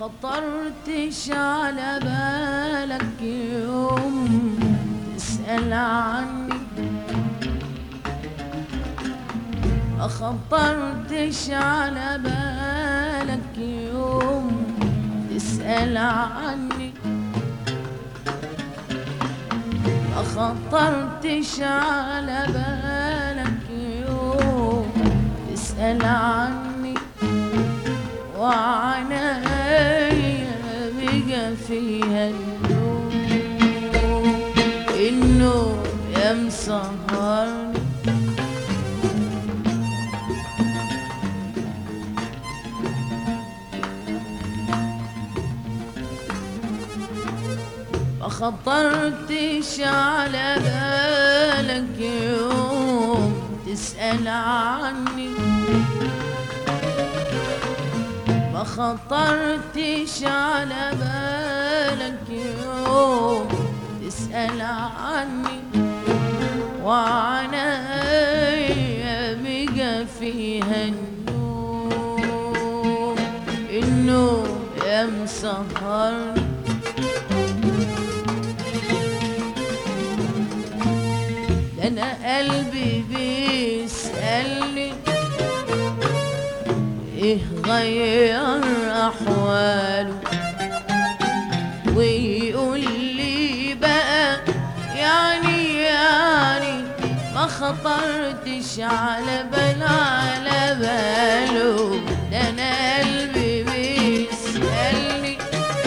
خطرتش على بالك يوم تسأل عني ما خطرتش على بالك يوم تسأل عني ما خطرتش على بالك يوم تسأل عني وعنايا بقى فيها النوم النوم يا مسهرني ما خطرتش على بالك يوم تسأل عني ما خطرتش على بالك يوم تسأل عني وعنايا بقى فيها النوم النوم يا مسهرني ده انا قلبي بيسألني ايه غير احواله ويقول لي بقى يعني يعني ما خطرتش على بال على باله ده انا قلبي بيسألني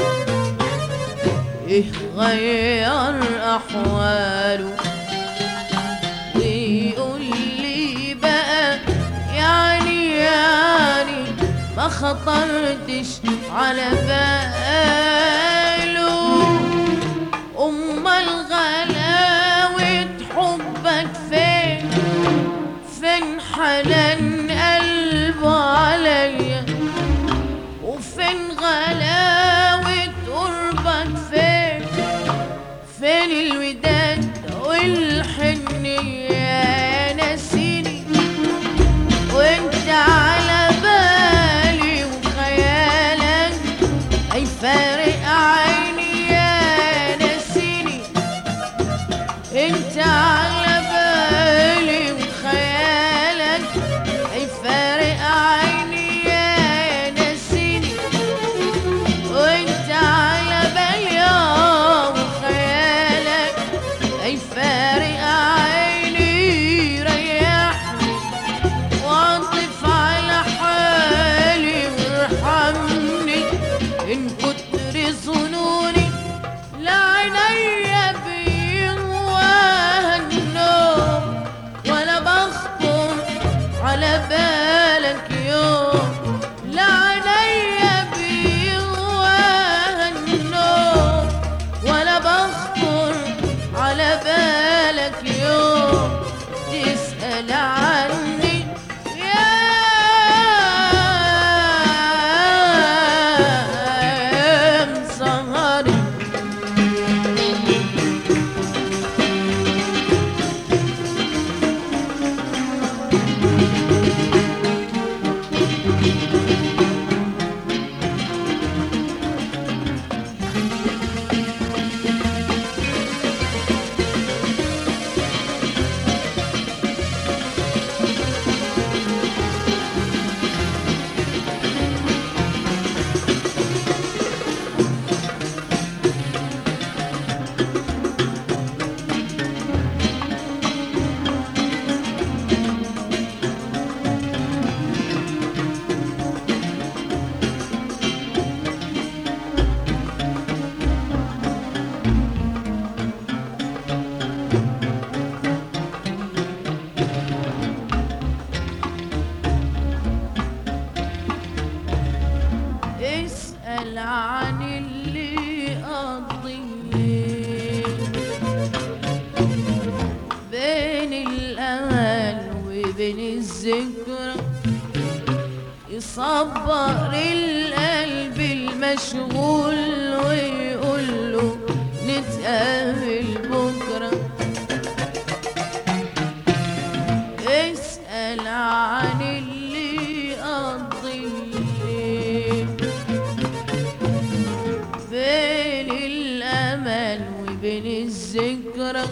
ايه غير احواله ويقول لي بقى يعني يعني ما خطرتش على باله امال غلاوة حبك فين فين حنان قلبه عليا وفين غلاوة قربك فين فين الوداد والحنية يا ناسيني وانت على بالي وخيالك اي فارق عيني يا ناسيني انت على بالي وخيالك اي فارق عيني يا ناسيني وانت على بالي وخيالك اي فارق عيني ريحني واعطف على حالي وارحمني ان كتر ظنوني لا عينيا بيهواها النوم ولا بخطر على بالك يوم لا عينيا بيهواها النوم ولا بخطر على بالك يوم تسأل عني يا مسهري اسأل عن اللي قضيه بين الأمل وبين الذكرى يصبر القلب المشغول ويقول له نتقابل بكرة اسأل عن اللي قضيه من الذكرى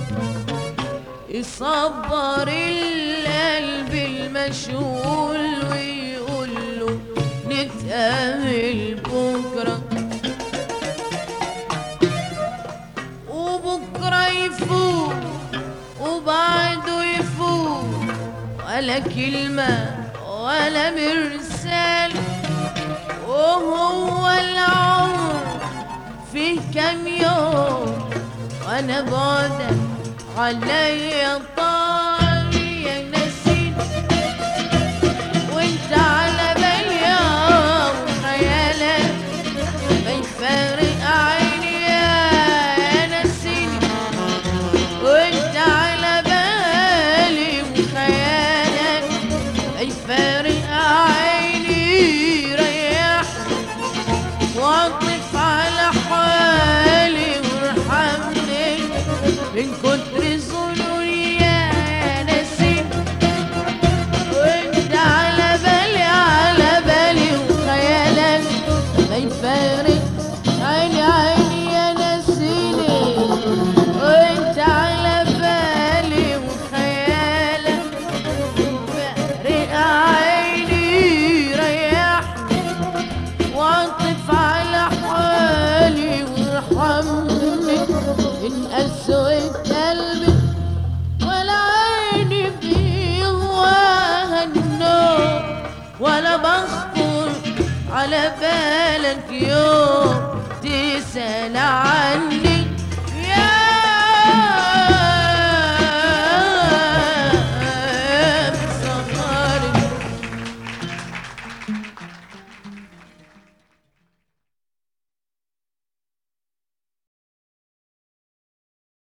يصبر القلب المشغول ويقول له نتقابل بكره وبكره يفوق وبعده يفوق ولا كلمة ولا مرسال وهو العمر فيه كام يوم وانا بعدك عليا طال يا نسيت وانت على بالي خيالك ما يفارق عيني يا نسيني وانت على بالي وخيالك ما يفارق عيني ريح واقف على حالي وارحمني من كتر ظنوني يا نسيم وانت على بالي على بالي وخيالك ما يفارق عيني عيني يا نسيني وانت على بالي وخيالك فارق عيني ريحني واعطف على حالي وارحمني من قسوة قلبي ولا عيني بيهواها النوم ولا بخطر على بالك يوم تسأل عني